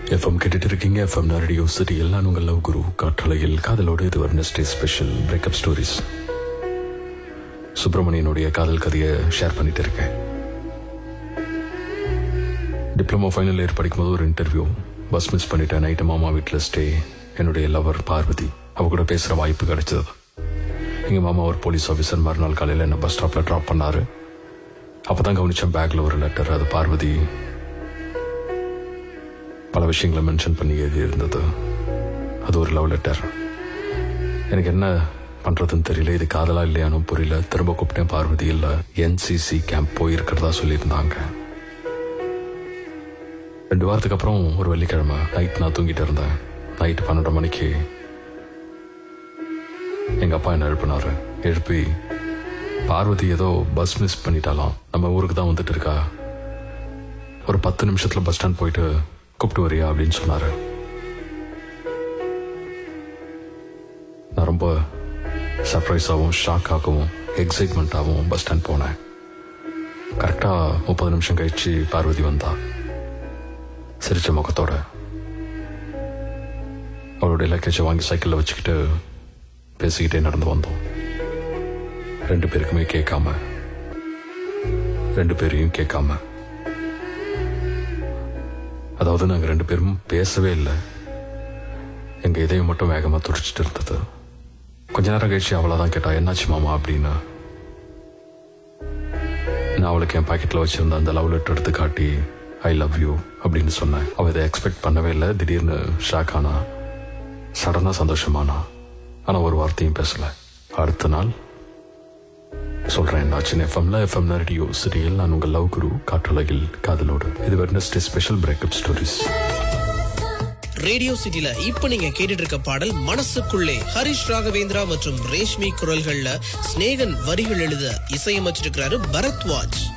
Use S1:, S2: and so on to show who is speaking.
S1: FM கேட்டுட்டு இருக்கீங்க FM radio city எல்லாம் உங்கள் லவ் குரு காற்றலையில் காதலோடு இது வெட்னஸ்டே ஸ்பெஷல் பிரேக்கப் ஸ்டோரிஸ் சுப்பிரமணியனுடைய காதல் கதையை ஷேர் பண்ணிட்டு இருக்கேன் டிப்ளமோ ஃபைனல் இயர் படிக்கும்போது ஒரு இன்டர்வியூ பஸ் மிஸ் பண்ணிட்டேன் நைட்டு மாமா வீட்டில் ஸ்டே என்னுடைய லவர் பார்வதி அவ கூட பேசுகிற வாய்ப்பு கிடைச்சது எங்கள் மாமா ஒரு போலீஸ் ஆஃபீஸர் மறுநாள் காலையில் என்ன பஸ் ஸ்டாப்பில் ட்ராப் பண்ணாரு அப்போ தான் கவனிச்சேன் பேக்கில் ஒரு லெட்டர் அது பார்வதி பல விஷயங்களை மென்ஷன் பண்ணி எழுதி இருந்தது அது ஒரு லவ் லெட்டர் எனக்கு என்ன பண்றதுன்னு தெரியல இது காதலா இல்லையானும் புரியல திரும்ப கூப்பிட்டேன் பார்வதி இல்ல என்சிசி கேம்ப் போயிருக்கிறதா சொல்லியிருந்தாங்க ரெண்டு வாரத்துக்கு அப்புறம் ஒரு வெள்ளிக்கிழமை நைட் நான் தூங்கிட்டு இருந்தேன் நைட் பன்னெண்டு மணிக்கு எங்க அப்பா என்ன எழுப்பினாரு எழுப்பி பார்வதி ஏதோ பஸ் மிஸ் பண்ணிட்டாலாம் நம்ம ஊருக்கு தான் வந்துட்டு இருக்கா ஒரு பத்து நிமிஷத்துல பஸ் ஸ்டாண்ட் போயிட்டு கூப்பிட்டு வரியா அப்படின்னு சொன்னாரு நான் ரொம்ப சர்ப்ரைஸாகவும் ஷாக்காகவும் எக்ஸைட்மெண்ட்டாகவும் பஸ் ஸ்டாண்ட் போனேன் கரெக்டாக முப்பது நிமிஷம் கழிச்சு பார்வதி வந்தா சிரிச்ச முகத்தோட அவளுடைய லக்கேஜை வாங்கி சைக்கிளில் வச்சுக்கிட்டு பேசிக்கிட்டே நடந்து வந்தோம் ரெண்டு பேருக்குமே கேட்காம ரெண்டு பேரையும் கேட்காம அதாவது நாங்க ரெண்டு பேரும் பேசவே இல்லை எங்க இதயம் மட்டும் வேகமா துடிச்சிட்டு இருந்தது கொஞ்ச நேரம் கழிச்சு அவளாதான் கேட்டா என்னாச்சு மாமா அப்படின்னு நான் அவளுக்கு என் பாக்கெட்ல வச்சிருந்த அந்த லவ் லெட்டர் எடுத்து காட்டி ஐ லவ் யூ அப்படின்னு சொன்னேன் அவ இதை எக்ஸ்பெக்ட் பண்ணவே இல்லை திடீர்னு ஷாக் ஆனா சடனா சந்தோஷமானா ஆனா ஒரு வார்த்தையும் பேசல அடுத்த நாள் சொல்றேன் என்னாச்சுன்னு எஃப்எம்ல எஃப்எம் ரேடியோ சிறியல் நான் உங்கள் லவ் குரு காற்றுலகில் காதலோடு இது Wednesday special breakup stories
S2: radio சிட்டில இப்ப நீங்க கேட்டுட்டு இருக்க பாடல் மனசுக்குள்ளே ஹரிஷ் ராகவேந்திரா மற்றும் ரேஷ்மி குரல்கள்ல ஸ்நேகன் வரிகள் எழுத இசையமைச்சிருக்கிறாரு பரத்வாஜ்